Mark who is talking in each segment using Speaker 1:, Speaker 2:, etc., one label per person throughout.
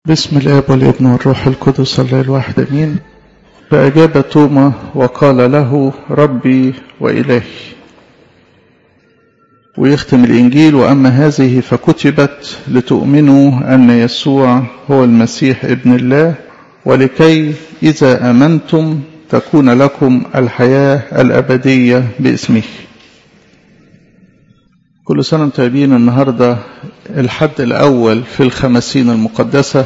Speaker 1: بسم الاب والابن والروح القدس الله الواحد امين فاجاب توما وقال له ربي والهي ويختم الانجيل واما هذه فكتبت لتؤمنوا ان يسوع هو المسيح ابن الله ولكي اذا امنتم تكون لكم الحياه الابديه باسمه كل سنة وانتم طيبين النهاردة الحد الأول في الخمسين المقدسة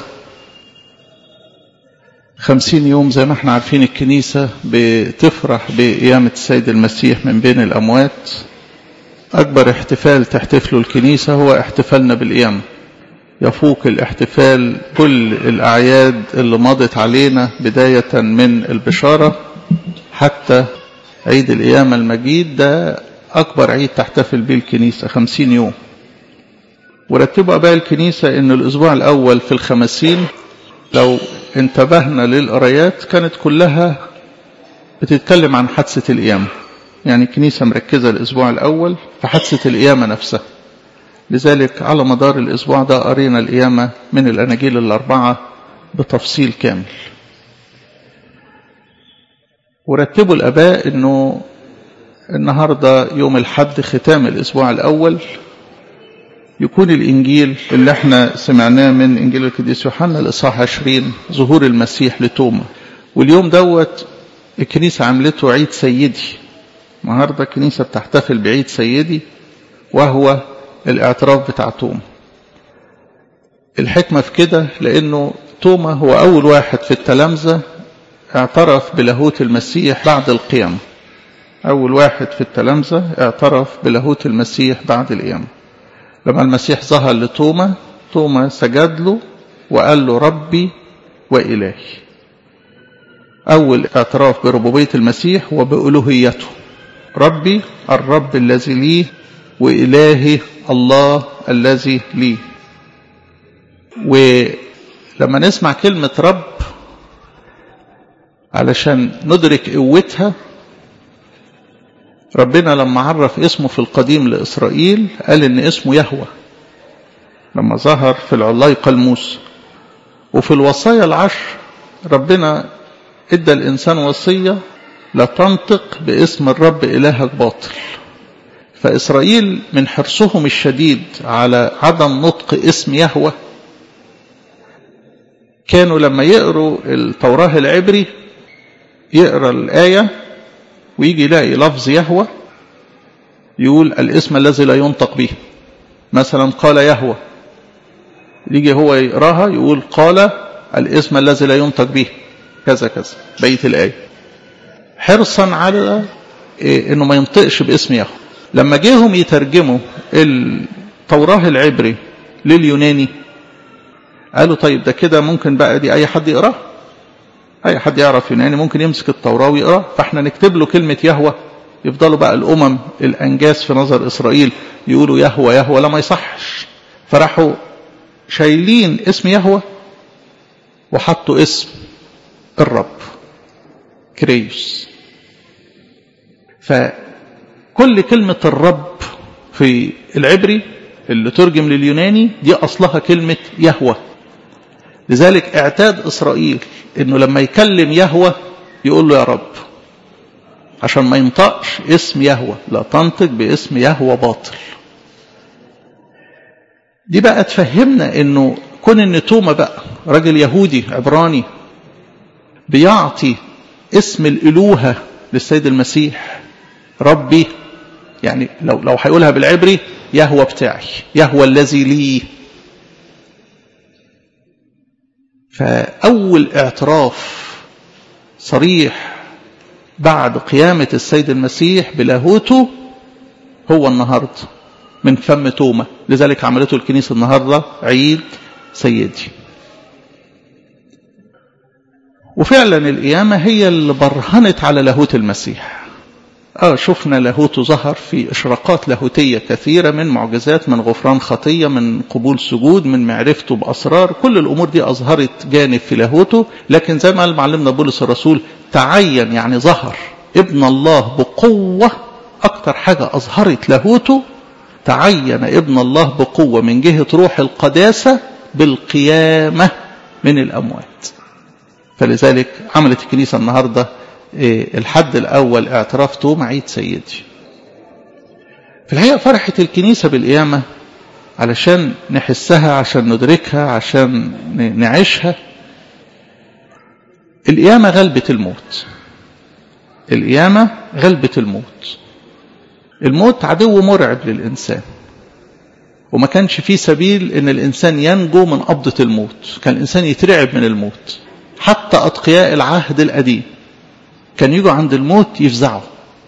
Speaker 1: خمسين يوم زي ما احنا عارفين الكنيسة بتفرح بقيامة السيد المسيح من بين الأموات أكبر احتفال تحتفله الكنيسة هو احتفالنا بالقيامة يفوق الاحتفال كل الأعياد اللي مضت علينا بداية من البشارة حتى عيد القيامة المجيد ده أكبر عيد تحتفل به الكنيسة خمسين يوم ورتبوا أباء الكنيسة أن الأسبوع الأول في الخمسين لو انتبهنا للقرايات كانت كلها بتتكلم عن حادثة القيامة يعني الكنيسة مركزة الأسبوع الأول في حادثة القيامة نفسها لذلك على مدار الأسبوع ده قرينا القيامة من الأناجيل الأربعة بتفصيل كامل ورتبوا الآباء أنه النهاردة يوم الحد ختام الأسبوع الأول يكون الإنجيل اللي احنا سمعناه من إنجيل القديس يوحنا الإصحاح 20 ظهور المسيح لتوما واليوم دوت الكنيسة عملته عيد سيدي النهاردة الكنيسة بتحتفل بعيد سيدي وهو الاعتراف بتاع توما الحكمة في كده لأنه توما هو أول واحد في التلامذة اعترف بلاهوت المسيح بعد القيامة أول واحد في التلامذة اعترف بلاهوت المسيح بعد القيامة لما المسيح ظهر لتوما توما سجد له وقال له ربي وإلهي أول اعتراف بربوبية المسيح وبألوهيته ربي الرب الذي لي وإلهي الله الذي لي ولما نسمع كلمة رب علشان ندرك قوتها ربنا لما عرف اسمه في القديم لإسرائيل قال إن اسمه يهوى لما ظهر في العلايقة الموسى وفي الوصايا العشر ربنا ادى الإنسان وصية لا تنطق باسم الرب إلهك باطل فإسرائيل من حرصهم الشديد على عدم نطق اسم يهوى كانوا لما يقروا التوراة العبري يقرأ الآية ويجي يلاقي لفظ يهوى يقول الاسم الذي لا ينطق به مثلا قال يهوى يجي هو يقراها يقول قال الاسم الذي لا ينطق به كذا كذا بيت الآية حرصا على إيه انه ما ينطقش باسم يهوى لما جيهم يترجموا التوراة العبري لليوناني قالوا طيب ده كده ممكن بقى دي اي حد يقراها اي حد يعرف يوناني ممكن يمسك التوراة ويقرا فاحنا نكتب له كلمة يهوى يفضلوا بقى الامم الانجاز في نظر اسرائيل يقولوا يهوى يهوى لا ما يصحش فراحوا شايلين اسم يهوى وحطوا اسم الرب كريوس فكل كلمة الرب في العبري اللي ترجم لليوناني دي أصلها كلمة يهوى لذلك اعتاد إسرائيل انه لما يكلم يهوى يقول له يا رب عشان ما ينطقش اسم يهوى لا تنطق باسم يهوى باطل دي بقى تفهمنا انه كون ان توما بقى راجل يهودي عبراني بيعطي اسم الالوهه للسيد المسيح ربي يعني لو لو هيقولها بالعبري يهوى بتاعي يهوى الذي لي فأول اعتراف صريح بعد قيامة السيد المسيح بلاهوته هو النهاردة من فم توما لذلك عملته الكنيسة النهاردة عيد سيدي وفعلا القيامة هي اللي برهنت على لاهوت المسيح اه شفنا لاهوته ظهر في اشراقات لاهوتية كثيرة من معجزات من غفران خطية من قبول سجود من معرفته بأسرار كل الأمور دي أظهرت جانب في لاهوته لكن زي ما قال معلمنا بولس الرسول تعين يعني ظهر ابن الله بقوة أكتر حاجة أظهرت لاهوته تعين ابن الله بقوة من جهة روح القداسة بالقيامة من الأموات فلذلك عملت الكنيسة النهاردة الحد الأول اعتراف توم عيد سيدي في الحقيقة فرحت الكنيسة بالقيامة علشان نحسها عشان ندركها عشان نعيشها القيامة غلبة الموت القيامة غلبة الموت الموت عدو مرعب للإنسان وما كانش فيه سبيل ان الانسان ينجو من قبضة الموت كان الانسان يترعب من الموت حتى اتقياء العهد القديم كان يجوا عند الموت يفزعوا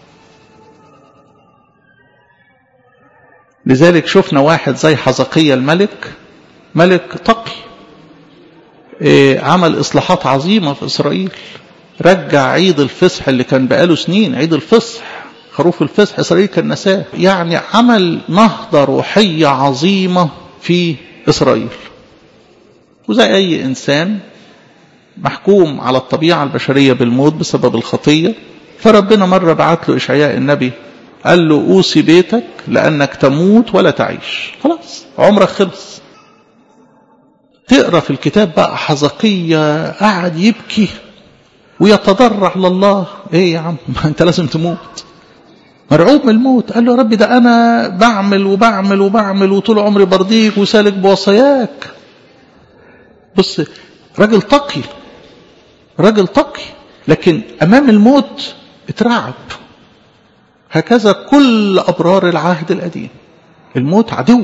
Speaker 1: لذلك شفنا واحد زي حزقية الملك ملك تقي إيه عمل إصلاحات عظيمة في إسرائيل رجع عيد الفصح اللي كان بقاله سنين عيد الفصح خروف الفصح إسرائيل كان نساه يعني عمل نهضة روحية عظيمة في إسرائيل وزي أي إنسان محكوم على الطبيعة البشرية بالموت بسبب الخطية فربنا مرة بعت له إشعياء النبي قال له أوصي بيتك لأنك تموت ولا تعيش خلاص عمرك خلص تقرأ في الكتاب بقى حزقية قعد يبكي ويتضرع لله ايه يا عم ما انت لازم تموت مرعوب من الموت قال له يا ربي ده انا بعمل وبعمل وبعمل وطول عمري برضيك وسالك بوصاياك بص راجل تقي راجل تقي لكن امام الموت اترعب هكذا كل ابرار العهد القديم الموت عدو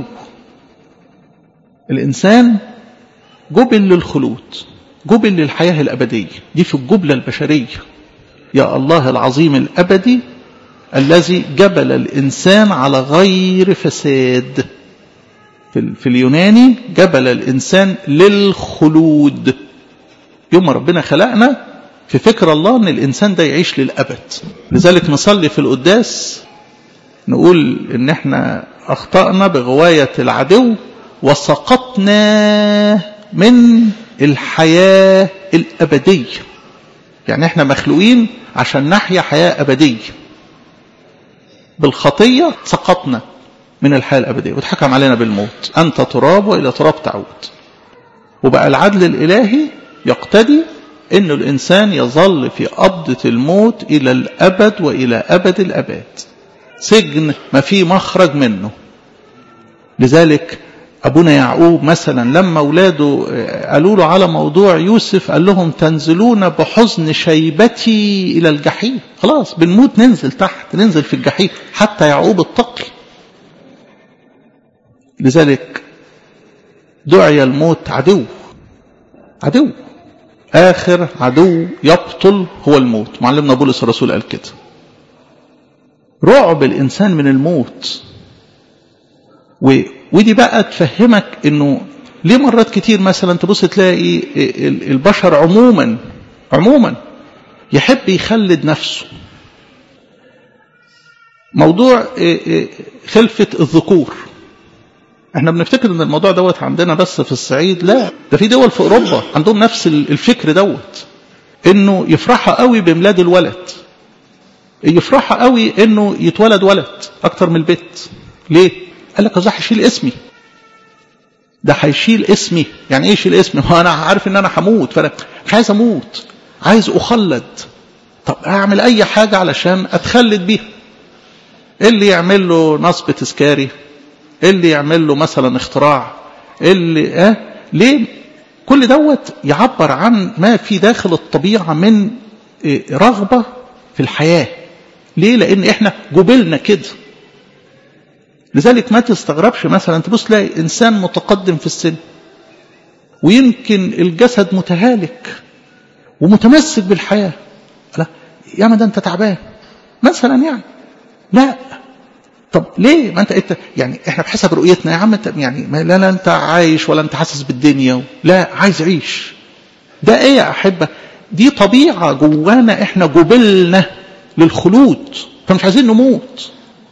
Speaker 1: الانسان جبل للخلود جبل للحياه الابديه دي في الجبله البشريه يا الله العظيم الابدي الذي جبل الانسان على غير فساد في اليوناني جبل الانسان للخلود يوم ربنا خلقنا في فكر الله ان الانسان ده يعيش للابد لذلك نصلي في القداس نقول ان احنا اخطانا بغوايه العدو وسقطنا من الحياه الابديه يعني احنا مخلوقين عشان نحيا حياه ابديه بالخطيه سقطنا من الحياه الابديه واتحكم علينا بالموت انت تراب والى تراب تعود وبقى العدل الالهي يقتدي أن الإنسان يظل في قبضة الموت إلى الأبد وإلى أبد الأباد سجن ما في مخرج منه لذلك أبونا يعقوب مثلا لما أولاده قالوا له على موضوع يوسف قال لهم تنزلون بحزن شيبتي إلى الجحيم خلاص بنموت ننزل تحت ننزل في الجحيم حتى يعقوب التقي لذلك دعي الموت عدو عدو آخر عدو يبطل هو الموت معلمنا بولس الرسول قال كده رعب الإنسان من الموت و... ودي بقى تفهمك انه ليه مرات كتير مثلا تبص تلاقي البشر عموما عموما يحب يخلد نفسه موضوع خلفة الذكور احنا بنفتكر ان الموضوع دوت عندنا بس في الصعيد لا ده في دول في اوروبا عندهم نفس الفكر دوت انه يفرحوا قوي بميلاد الولد يفرحوا قوي انه يتولد ولد اكتر من البيت ليه قال لك ده هيشيل اسمي ده هيشيل اسمي يعني ايه يشيل اسمي هو انا عارف ان انا هموت فانا مش عايز اموت عايز اخلد طب اعمل اي حاجه علشان اتخلد بيها اللي يعمل له نصب تذكاري اللي يعمل له مثلا اختراع اللي اه ليه كل دوت يعبر عن ما في داخل الطبيعه من اه رغبه في الحياه ليه لان احنا جبلنا كده لذلك ما تستغربش مثلا تبص تلاقي انسان متقدم في السن ويمكن الجسد متهالك ومتمسك بالحياه لا يا ما ده انت تعبان مثلا يعني لا طب ليه ما انت انت يعني احنا بحسب رؤيتنا يا عم انت يعني ما لا, لا انت عايش ولا انت حاسس بالدنيا لا عايز عيش ده ايه يا احبه دي طبيعه جوانا احنا جبلنا للخلود فمش عايزين نموت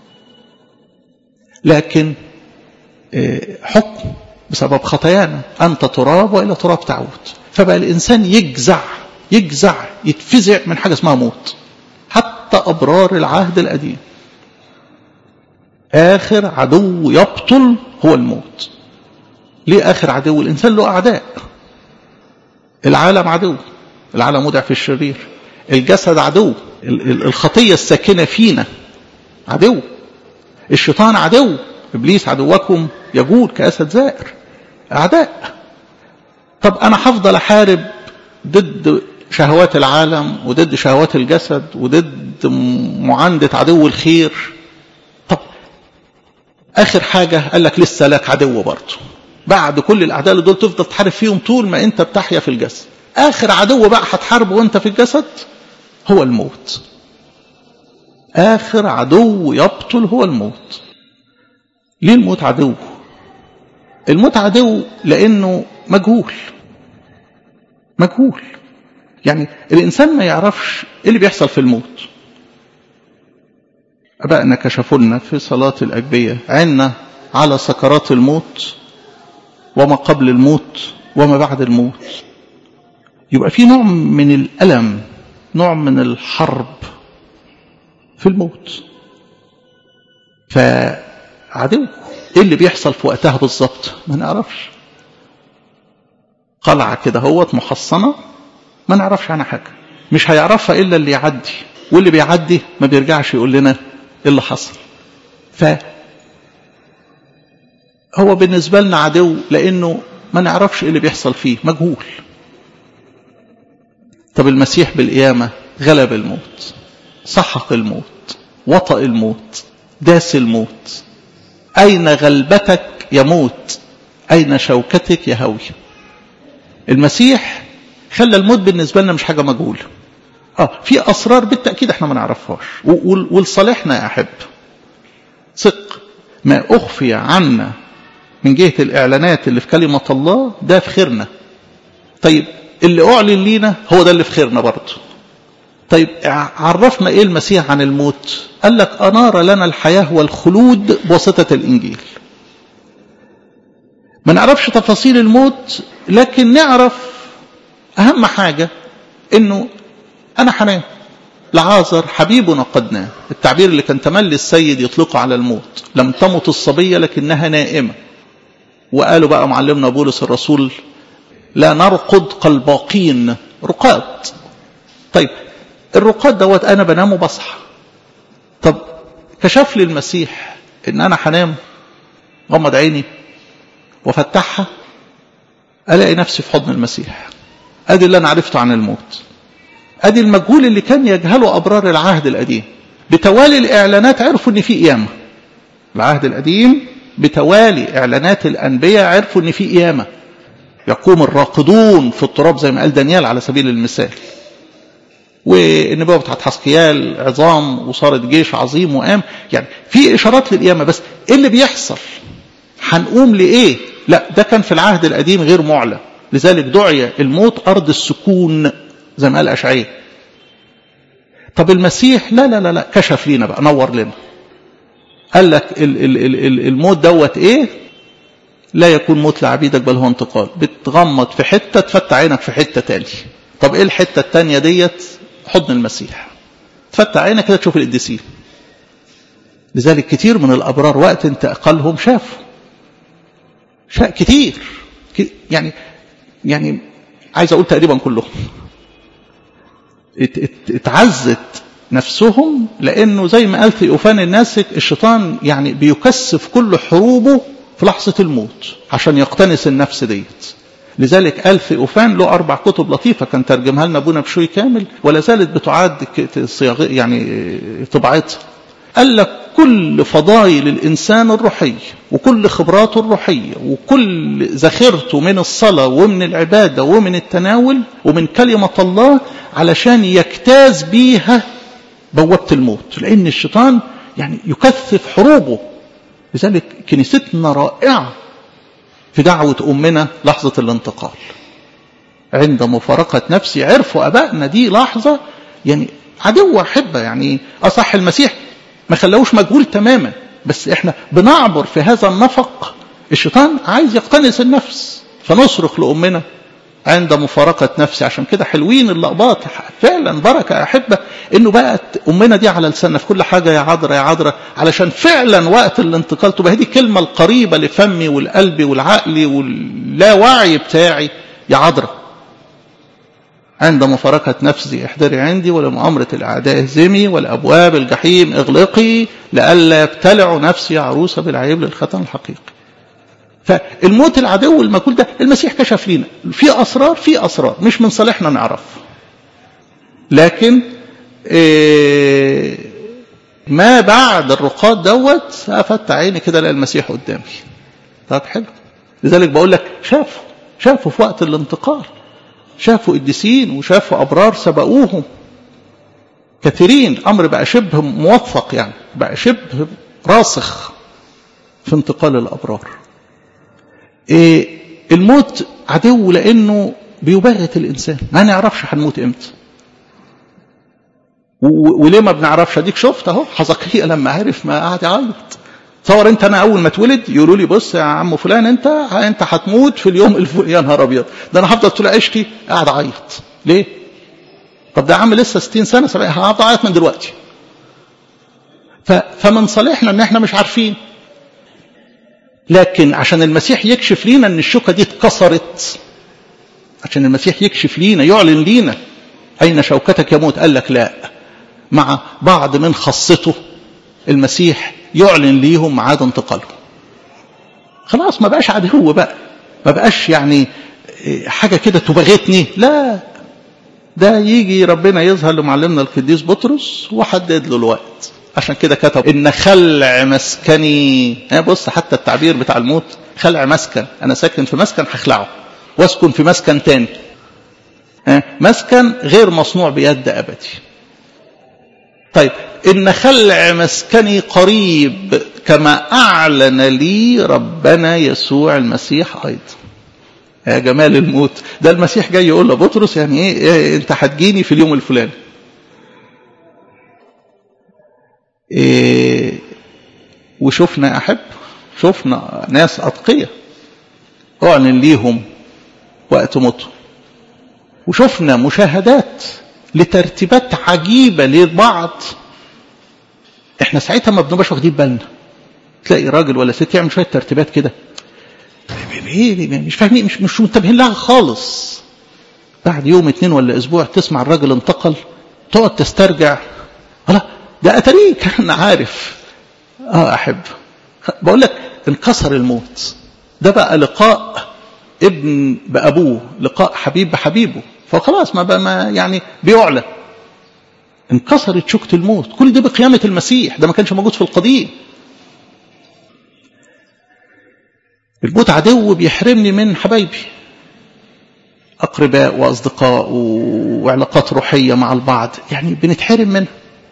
Speaker 1: لكن حكم بسبب خطايانا انت تراب والى تراب تعود فبقى الانسان يجزع يجزع يتفزع من حاجه اسمها موت حتى ابرار العهد القديم آخر عدو يبطل هو الموت ليه آخر عدو الإنسان له أعداء العالم عدو العالم مدع في الشرير الجسد عدو الخطية الساكنة فينا عدو الشيطان عدو إبليس عدوكم يجول كأسد زائر أعداء طب أنا هفضل أحارب ضد شهوات العالم وضد شهوات الجسد وضد معاندة عدو الخير طب آخر حاجة قال لك لسه لك عدو برضه بعد كل الأعداء اللي دول تفضل تحارب فيهم طول ما أنت بتحيا في الجسد آخر عدو بقى هتحاربه وأنت في الجسد هو الموت آخر عدو يبطل هو الموت ليه الموت عدو الموت عدو لأنه مجهول مجهول يعني الإنسان ما يعرفش إيه اللي بيحصل في الموت أبائنا كشفوا لنا في صلاة الأجبية عنا على سكرات الموت وما قبل الموت وما بعد الموت يبقى في نوع من الألم نوع من الحرب في الموت فعدو ايه اللي بيحصل في وقتها بالظبط ما نعرفش قلعة كده هوت محصنة ما نعرفش عنها حاجة مش هيعرفها إلا اللي يعدي واللي بيعدي ما بيرجعش يقول لنا ايه اللي حصل ف هو بالنسبة لنا عدو لأنه ما نعرفش ايه اللي بيحصل فيه مجهول طب المسيح بالقيامة غلب الموت سحق الموت وطأ الموت داس الموت أين غلبتك يا موت أين شوكتك يا هوي المسيح خلى الموت بالنسبة لنا مش حاجة مجهولة اه في أسرار بالتأكيد احنا ما نعرفهاش ولصالحنا يا أحب ثق ما أخفي عنا من جهة الإعلانات اللي في كلمة الله ده في خيرنا طيب اللي أعلن لينا هو ده اللي في خيرنا برضه طيب عرفنا ايه المسيح عن الموت قال لك أنار لنا الحياة والخلود بواسطة الإنجيل ما نعرفش تفاصيل الموت لكن نعرف أهم حاجة إنه أنا حنان لعازر حبيبنا قد نام التعبير اللي كان تملي السيد يطلقه على الموت لم تمت الصبية لكنها نائمة وقالوا بقى معلمنا بولس الرسول لا نرقد كالباقين رقاد طيب الرقاد دوت انا بنام وبصحى طب كشف لي المسيح ان انا هنام غمض عيني وافتحها الاقي نفسي في حضن المسيح ادي اللي انا عرفته عن الموت ادي المجهول اللي كان يجهله ابرار العهد القديم بتوالي الاعلانات عرفوا ان في قيامه العهد القديم بتوالي اعلانات الانبياء عرفوا ان في قيامه يقوم الراقدون في التراب زي ما قال دانيال على سبيل المثال والنبوة بتاعت حسقيال عظام وصارت جيش عظيم وقام يعني في إشارات للقيامة بس إيه اللي بيحصل هنقوم لإيه لا ده كان في العهد القديم غير معلن لذلك دعي الموت أرض السكون زي ما قال أشعية طب المسيح لا لا لا لا كشف لينا بقى نور لنا قال لك ال ال ال ال الموت دوت ايه لا يكون موت لعبيدك بل هو انتقال بتغمض في حتة تفتح عينك في حتة تاني طب ايه الحتة التانية ديت حضن المسيح تفتح عينك كده تشوف القديسين لذلك كتير من الأبرار وقت انتقالهم شافوا شاء كتير يعني يعني عايز أقول تقريبا كلهم اتعزت نفسهم لأنه زي ما قال ثيوفان الناسك الشيطان يعني بيكثف كل حروبه في لحظة الموت عشان يقتنس النفس ديت لذلك قال ثيوفان له أربع كتب لطيفة كان ترجمها لنا أبونا بشوي كامل ولا زالت بتعاد صياغ يعني طبعتها قال لك كل فضائل الإنسان الروحية وكل خبراته الروحية وكل ذخيرته من الصلاة ومن العبادة ومن التناول ومن كلمة الله علشان يجتاز بيها بوابة الموت لأن الشيطان يعني يكثف حروبه لذلك كنيستنا رائعة في دعوة أمنا لحظة الانتقال عند مفارقة نفسي عرفوا أبائنا دي لحظة يعني عدو أحبة يعني أصح المسيح ما خلاهوش مجهول تماما بس احنا بنعبر في هذا النفق الشيطان عايز يقتنص النفس فنصرخ لأمنا عند مفارقة نفسي عشان كده حلوين اللقبات فعلا بركة أحبة إنه بقت أمنا دي على لساننا في كل حاجة يا عذرة يا عذرة علشان فعلا وقت الانتقال تبقى هذه الكلمة القريبة لفمي والقلب والعقل واللاوعي بتاعي يا عذرة عند مفارقة نفسي احضري عندي ولمؤامرة الأعداء اهزمي والأبواب الجحيم اغلقي لئلا يبتلع نفسي عروسة بالعيب للختم الحقيقي فالموت العدو المجهول ده المسيح كشف لنا في أسرار في أسرار مش من صالحنا نعرف لكن إيه ما بعد الرقاد دوت أفتح عيني كده لقى المسيح قدامي طب حلو لذلك بقول لك شافوا شافوا في وقت الانتقال شافوا قديسين وشافوا أبرار سبقوهم كثيرين أمر بقى شبه موفق يعني بقى شبه راسخ في انتقال الأبرار إيه الموت عدو لأنه بيباغت الإنسان ما نعرفش هنموت إمتى وليه ما بنعرفش اديك شفت اهو حزقية لما عرف ما قعد يعيط تصور انت انا اول ما اتولد يقولوا لي بص يا عم فلان انت انت هتموت في اليوم الفلاني يا نهار ابيض ده انا هفضل طول عيشتي قاعد اعيط ليه؟ طب ده يا عم لسه 60 سنه 70 هفضل اعيط من دلوقتي ف... فمن صالحنا ان احنا مش عارفين لكن عشان المسيح يكشف لينا ان الشوكه دي اتكسرت عشان المسيح يكشف لينا يعلن لينا اين شوكتك يا موت قال لك لا مع بعض من خاصته المسيح يعلن ليهم ميعاد انتقالهم خلاص ما بقاش عدو بقى ما بقاش يعني حاجة كده تبغتني لا ده يجي ربنا يظهر لمعلمنا القديس بطرس وحدد له الوقت عشان كده كتب ان خلع مسكني بص حتى التعبير بتاع الموت خلع مسكن انا ساكن في مسكن هخلعه واسكن في مسكن تاني مسكن غير مصنوع بيد ابدي طيب إن خلع مسكني قريب كما أعلن لي ربنا يسوع المسيح أيضا يا جمال الموت ده المسيح جاي يقول لبطرس يعني إيه, إيه أنت هتجيني في اليوم الفلاني إيه وشفنا أحب شفنا ناس أتقية أعلن ليهم وقت موته وشفنا مشاهدات لترتيبات عجيبة للبعض احنا ساعتها ما بنبقاش واخدين بالنا تلاقي راجل ولا ست يعمل شوية ترتيبات كده مش فاهمين مش مش منتبهين لها خالص بعد يوم اتنين ولا اسبوع تسمع الراجل انتقل تقعد تسترجع لا ده اتاريه كان عارف اه احب بقول لك انكسر الموت ده بقى لقاء ابن بابوه لقاء حبيب بحبيبه فخلاص ما بقى ما يعني بيعلى انكسرت شوكة الموت كل ده بقيامة المسيح ده ما كانش موجود في القديم الموت عدو بيحرمني من حبايبي أقرباء وأصدقاء وعلاقات روحية مع البعض يعني بنتحرم منها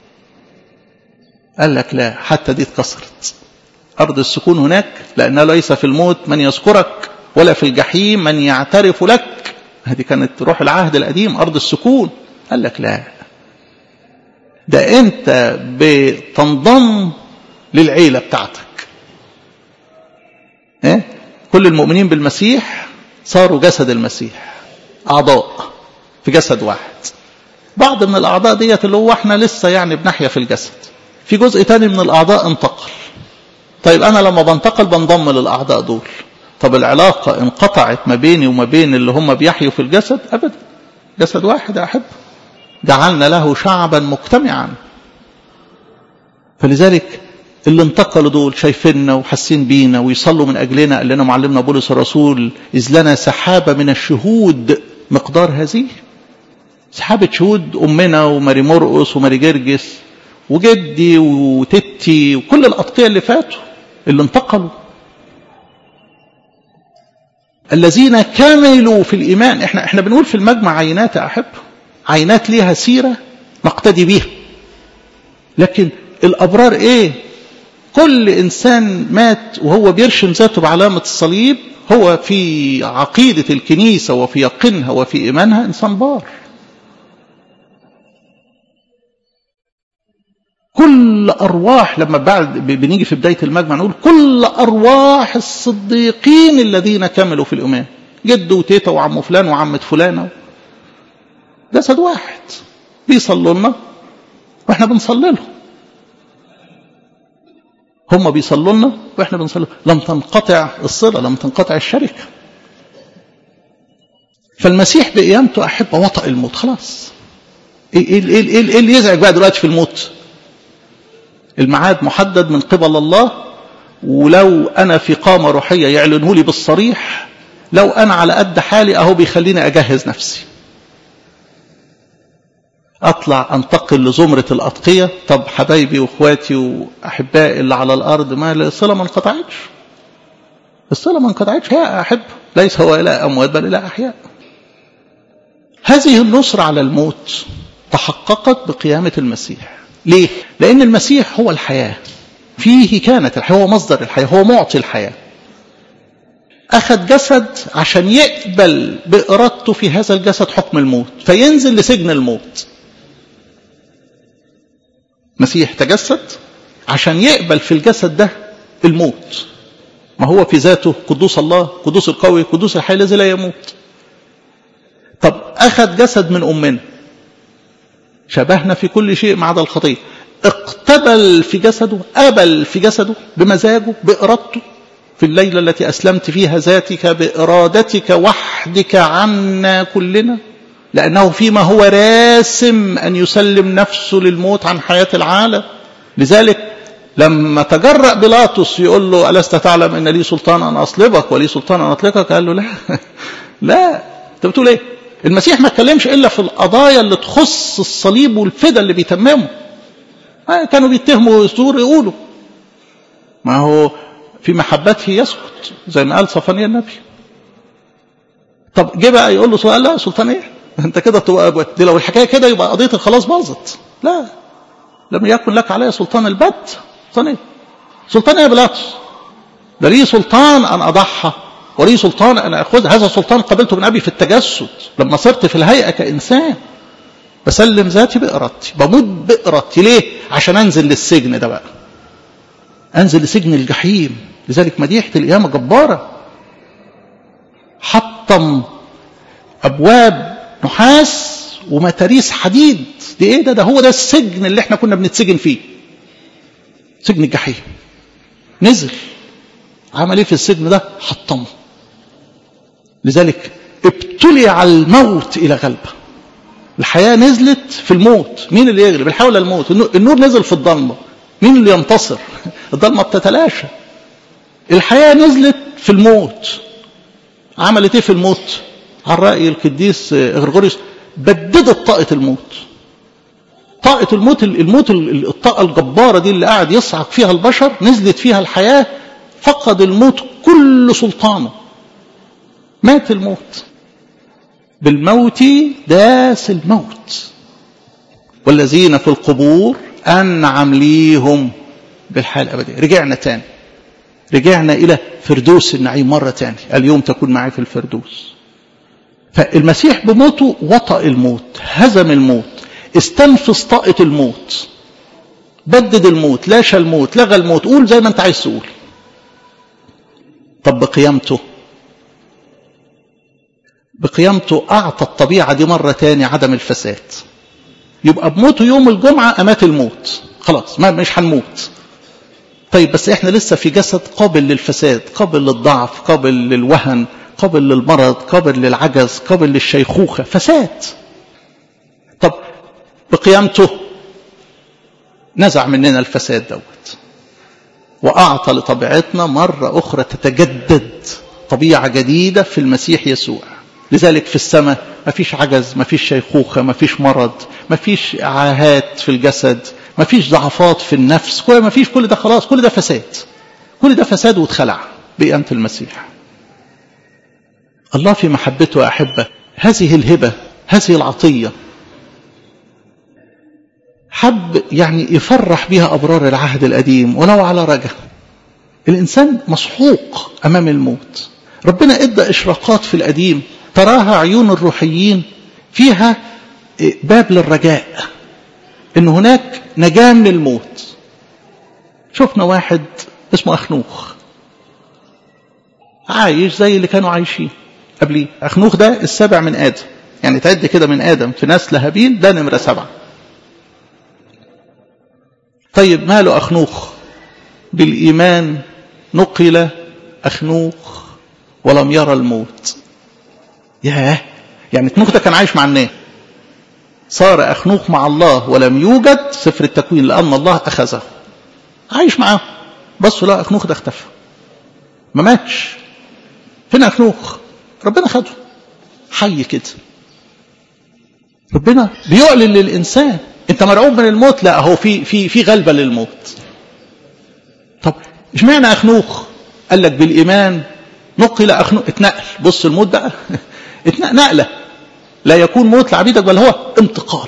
Speaker 1: قال لك لا حتى دي اتكسرت أرض السكون هناك لأنها ليس في الموت من يذكرك ولا في الجحيم من يعترف لك هذه كانت روح العهد القديم أرض السكون قال لك لا ده أنت بتنضم للعيلة بتاعتك إيه؟ كل المؤمنين بالمسيح صاروا جسد المسيح أعضاء في جسد واحد بعض من الأعضاء ديت اللي هو احنا لسه يعني بنحيا في الجسد في جزء تاني من الأعضاء انتقل طيب أنا لما بنتقل بنضم للأعضاء دول طب العلاقة انقطعت ما بيني وما بين اللي هم بيحيوا في الجسد أبدا جسد واحد أحب جعلنا له شعبا مجتمعا فلذلك اللي انتقلوا دول شايفيننا وحاسين بينا ويصلوا من أجلنا قال لنا معلمنا بولس الرسول إذ لنا سحابة من الشهود مقدار هذه سحابة شهود أمنا وماري مرقس وماري جرجس وجدي وتتي وكل الأتقياء اللي فاتوا اللي انتقلوا الذين كملوا في الإيمان احنا احنا بنقول في المجمع عينات أحب عينات ليها سيرة نقتدي بيها لكن الأبرار ايه كل إنسان مات وهو بيرشم ذاته بعلامة الصليب هو في عقيدة الكنيسة وفي يقينها وفي إيمانها إنسان بار كل أرواح لما بعد بنيجي في بداية المجمع نقول كل أرواح الصديقين الذين كملوا في الإيمان جد وتيتا وعم فلان وعمة فلانة جسد واحد بيصلوا لنا واحنا بنصلي لهم هم بيصلوا لنا واحنا بنصلي لم تنقطع الصلة لم تنقطع الشركة فالمسيح بقيامته أحب وطأ الموت خلاص إيه, إيه, إيه, إيه, إيه اللي يزعج بقى دلوقتي في الموت الميعاد محدد من قبل الله ولو أنا في قامة روحية يعلنه لي بالصريح لو أنا على قد حالي أهو بيخليني أجهز نفسي أطلع أنتقل لزمرة الأتقية طب حبايبي وإخواتي وأحبائي اللي على الأرض ما الصلة ما انقطعتش الصلة ما انقطعتش هي أحب ليس هو إلى أموات بل إلى أحياء هذه النصرة على الموت تحققت بقيامة المسيح ليه؟ لأن المسيح هو الحياة فيه كانت الحياة هو مصدر الحياة هو معطي الحياة أخذ جسد عشان يقبل بإرادته في هذا الجسد حكم الموت فينزل لسجن الموت مسيح تجسد عشان يقبل في الجسد ده الموت ما هو في ذاته قدوس الله قدوس القوي قدوس الحي الذي لا يموت طب أخذ جسد من أمنا شبهنا في كل شيء ما عدا الخطية اقتبل في جسده قبل في جسده بمزاجه بإرادته في الليلة التي أسلمت فيها ذاتك بإرادتك وحدك عنا كلنا لأنه فيما هو راسم أن يسلم نفسه للموت عن حياة العالم لذلك لما تجرأ بيلاطس يقول له ألست تعلم أن لي سلطان أن أصلبك ولي سلطان أن أطلقك قال له لا لا أنت بتقول إيه المسيح ما اتكلمش إلا في القضايا اللي تخص الصليب والفدا اللي بيتمموا كانوا بيتهموا يسور يقولوا ما هو في محبته يسكت زي ما قال صفانيا النبي طب جه بقى يقول له سؤال لا سلطان ايه انت كده تبقى دي لو الحكايه كده يبقى قضيه الخلاص باظت لا لم يكن لك علي سلطان البت سلطان ايه سلطان ايه يا بيلاطس ده لي سلطان ان اضحى ولي سلطان ان اخذ هذا السلطان قبلته من ابي في التجسد لما صرت في الهيئه كانسان بسلم ذاتي بارادتي بموت بارادتي ليه عشان انزل للسجن ده بقى انزل لسجن الجحيم لذلك مديحه القيامه جباره حطم ابواب نحاس ومتاريس حديد دي ايه ده ده هو ده السجن اللي احنا كنا بنتسجن فيه سجن الجحيم نزل عمل ايه في السجن ده حطمه لذلك ابتلع الموت الى غلبه الحياه نزلت في الموت مين اللي يغلب الحياه ولا الموت النور نزل في الضلمه مين اللي ينتصر الضلمه بتتلاشى الحياه نزلت في الموت عملت ايه في الموت على رأي القديس غرغوريوس بددت طاقة الموت طاقة الموت الموت الطاقة الجبارة دي اللي قاعد يصعق فيها البشر نزلت فيها الحياة فقد الموت كل سلطانه مات الموت بالموت داس الموت والذين في القبور أنعم ليهم بالحياة الأبدية رجعنا تاني رجعنا إلى فردوس النعيم مرة تاني اليوم تكون معي في الفردوس فالمسيح بموته وطأ الموت هزم الموت استنفذ طاقة الموت بدد الموت لاشى الموت لغى الموت قول زي ما انت عايز تقول طب بقيامته بقيامته أعطى الطبيعة دي مرة تاني عدم الفساد يبقى بموته يوم الجمعة أمات الموت خلاص ما مش هنموت طيب بس احنا لسه في جسد قابل للفساد قابل للضعف قابل للوهن قابل للمرض قابل للعجز قابل للشيخوخة فساد طب بقيامته نزع مننا الفساد دوت وأعطى لطبيعتنا مرة أخرى تتجدد طبيعة جديدة في المسيح يسوع لذلك في السماء ما فيش عجز ما فيش شيخوخة ما فيش مرض ما فيش عاهات في الجسد ما فيش ضعفات في النفس كل ما فيش كل ده خلاص كل ده فساد كل ده فساد واتخلع بقيامة المسيح الله في محبته أحبة هذه الهبة هذه العطية حب يعني يفرح بها أبرار العهد القديم ولو على رجا الإنسان مسحوق أمام الموت ربنا إدى إشراقات في القديم تراها عيون الروحيين فيها باب للرجاء إن هناك نجاة من الموت شفنا واحد اسمه أخنوخ عايش زي اللي كانوا عايشين قبليه أخنوخ ده السابع من آدم يعني تعد كده من آدم في نسل هابيل ده نمرة سبعة طيب ماله أخنوخ بالإيمان نقل أخنوخ ولم يرى الموت ياه يعني أخنوخ ده كان عايش مع الناس صار أخنوخ مع الله ولم يوجد سفر التكوين لأن الله أخذه عايش معاه بصوا لا أخنوخ ده اختفى ما ماتش فين أخنوخ ربنا خده حي كده ربنا بيعلن للإنسان أنت مرعوب من الموت لا هو في في في غلبة للموت طب اشمعنى أخنوخ قال لك بالإيمان نقل أخنوخ اتنقل بص الموت بقى اتنقل نقلة لا يكون موت لعبيدك بل هو انتقال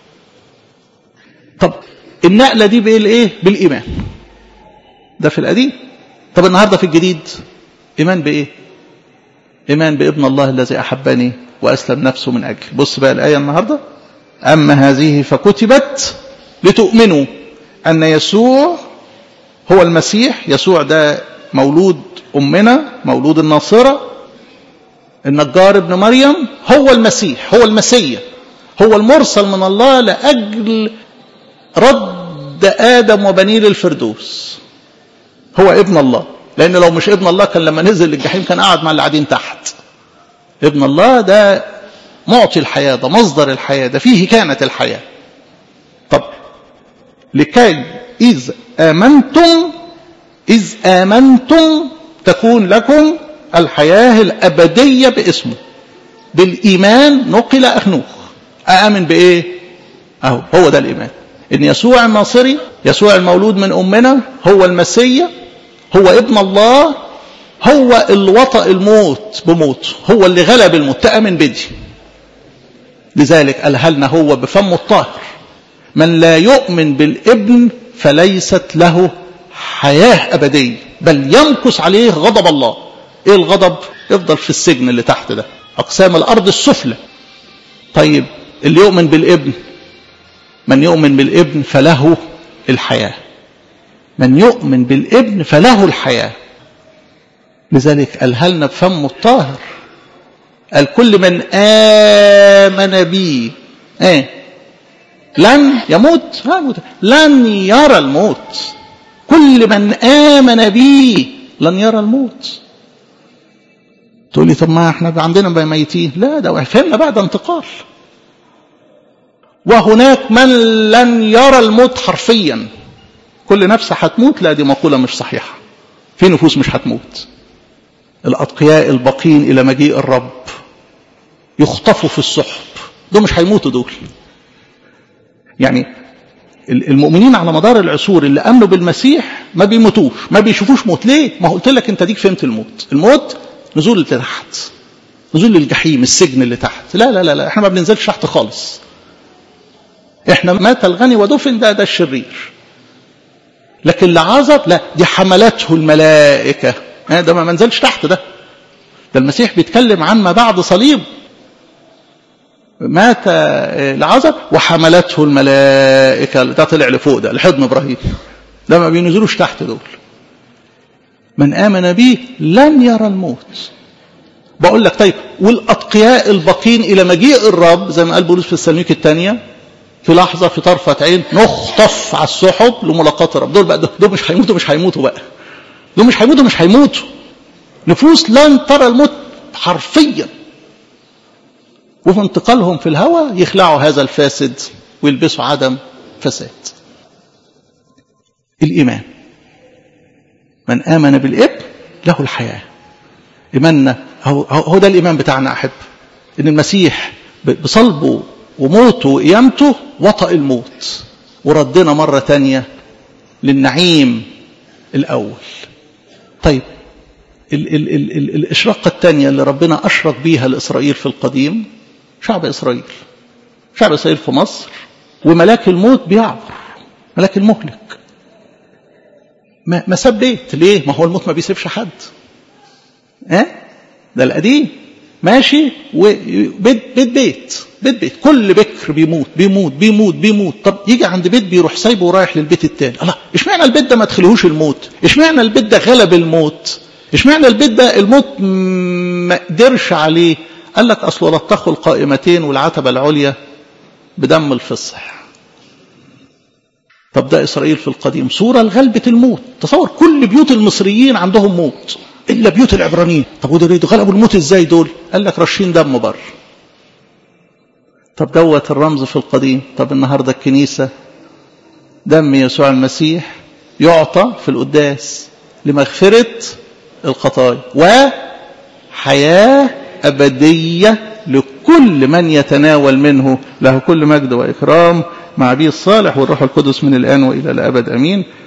Speaker 1: طب النقلة دي بالايه بالإيمان ده في القديم طب النهاردة في الجديد إيمان بإيه إيمان بابن الله الذي أحبني وأسلم نفسه من أجل بص بقى الآية النهاردة أما هذه فكتبت لتؤمنوا أن يسوع هو المسيح يسوع ده مولود أمنا مولود الناصرة النجار ابن مريم هو المسيح هو المسيح هو المرسل من الله لأجل رد آدم وبنيه للفردوس هو ابن الله لأن لو مش ابن الله كان لما نزل للجحيم كان قاعد مع اللي قاعدين تحت ابن الله ده معطي الحياة ده مصدر الحياة ده فيه كانت الحياة طب لكي إذ آمنتم إذ آمنتم تكون لكم الحياة الأبدية باسمه بالإيمان نقل أخنوخ أآمن بإيه أهو هو ده الإيمان إن يسوع الناصري يسوع المولود من أمنا هو المسيح هو ابن الله هو اللي وطأ الموت بموت هو اللي غلب الموت تأمن بدي لذلك ألهلنا هو بفمه الطاهر من لا يؤمن بالابن فليست له حياة أبدية بل يمكث عليه غضب الله إيه الغضب يفضل في السجن اللي تحت ده أقسام الأرض السفلى طيب اللي يؤمن بالابن من يؤمن بالابن فله الحياة من يؤمن بالابن فله الحياة لذلك ألهلنا بفمه الطاهر قال كل من آمن بي ايه لن يموت لن يرى الموت كل من آمن بي لن يرى الموت تقول لي طب ما احنا عندنا ميتين لا ده فهمنا بقى ده انتقال وهناك من لن يرى الموت حرفيا كل نفس هتموت لا دي مقولة مش صحيحة في نفوس مش هتموت الأتقياء الباقين إلى مجيء الرب يخطفوا في السحب دول مش هيموتوا دول يعني المؤمنين على مدار العصور اللي امنوا بالمسيح ما بيموتوش ما بيشوفوش موت ليه ما قلت لك انت ديك فهمت الموت الموت نزول لتحت نزول للجحيم السجن اللي تحت لا لا لا, لا. احنا ما بننزلش تحت خالص احنا مات الغني ودفن ده ده الشرير لكن لعازر لا دي حملته الملائكه ده ما منزلش تحت ده ده المسيح بيتكلم عن ما بعد صليب مات العذر وحملته الملائكة ده طلع لفوق ده لحضن إبراهيم ده ما بينزلوش تحت دول من آمن به لن يرى الموت بقول لك طيب والأتقياء الباقين إلى مجيء الرب زي ما قال بولس في السلميك الثانية في لحظة في طرفة عين نخطف على السحب لملاقاة الرب دول بقى دول مش هيموتوا مش هيموتوا بقى دول مش هيموتوا مش هيموتوا نفوس لن ترى الموت حرفيا وفي انتقالهم في الهوى يخلعوا هذا الفاسد ويلبسوا عدم فساد الإيمان من آمن بالإبن له الحياة إيماننا هو, هو ده الإيمان بتاعنا أحب إن المسيح بصلبه وموته وقيامته وطأ الموت وردنا مرة تانية للنعيم الأول طيب ال ال ال ال الإشراقة الثانية اللي ربنا أشرق بيها لإسرائيل في القديم شعب إسرائيل شعب إسرائيل في مصر وملاك الموت بيعبر ملاك المهلك ما, ما ساب بيت ليه ما هو الموت ما بيسيبش حد اه ده القديم ماشي وبيت بيت بيت بيت بيت كل بكر بيموت بيموت بيموت بيموت طب يجي عند بيت بيروح سايبه ورايح للبيت التاني الله اشمعنى البيت ده ما تخليهوش الموت اشمعنى البيت ده غلب الموت اشمعنى البيت ده الموت ما قدرش عليه قال لك اصل لطخوا القائمتين والعتبه العليا بدم الفصح طب ده اسرائيل في القديم صوره لغلبه الموت تصور كل بيوت المصريين عندهم موت الا بيوت العبرانيين طب ودول غلبوا الموت ازاي دول قال لك رشين دم بره طب دوت الرمز في القديم طب النهاردة الكنيسة دم يسوع المسيح يعطى في القداس لمغفرة الخطايا وحياة أبدية لكل من يتناول منه له كل مجد وإكرام مع أبيه الصالح والروح القدس من الآن وإلى الأبد أمين